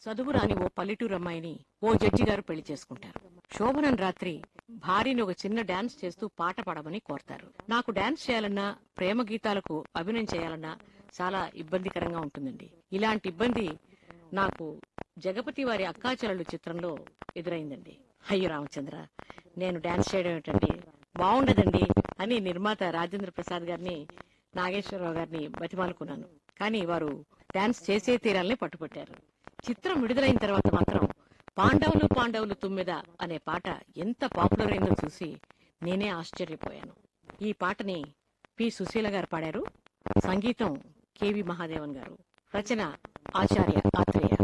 చదువురాని ఓ పల్లెటూరు అమ్మాయిని ఓ జడ్జి గారు పెళ్లి చేసుకుంటారు శోభనం రాత్రి భార్యని ఒక చిన్న డాన్స్ చేస్తూ పాట పాడమని కోరతారు నాకు డాన్స్ చేయాలన్నా ప్రేమ గీతాలకు అభినయం చేయాలన్నా చాలా ఇబ్బందికరంగా ఉంటుందండి ఇలాంటి ఇబ్బంది నాకు జగపతి వారి అక్కాచెల్లెలు చిత్రంలో ఎదురైందండి అయ్యో రామచంద్ర నేను డాన్స్ చేయడం ఏంటండి బాగుండదండి అని నిర్మాత రాజేంద్ర ప్రసాద్ గారిని నాగేశ్వరరావు గారిని బతిమాలుకున్నాను కానీ వారు డాన్స్ చేసే తీరాలని పట్టుపట్టారు చిత్రం విడుదలైన తర్వాత మాత్రం పాండవులు పాండవులు తుమ్మెద అనే పాట ఎంత పాపులర్ అయిందో చూసి నేనే ఆశ్చర్యపోయాను ఈ పాటని పి సుశీల గారు పాడారు సంగీతం కెవి మహాదేవన్ గారు రచన ఆచార్య ఆత్రేయ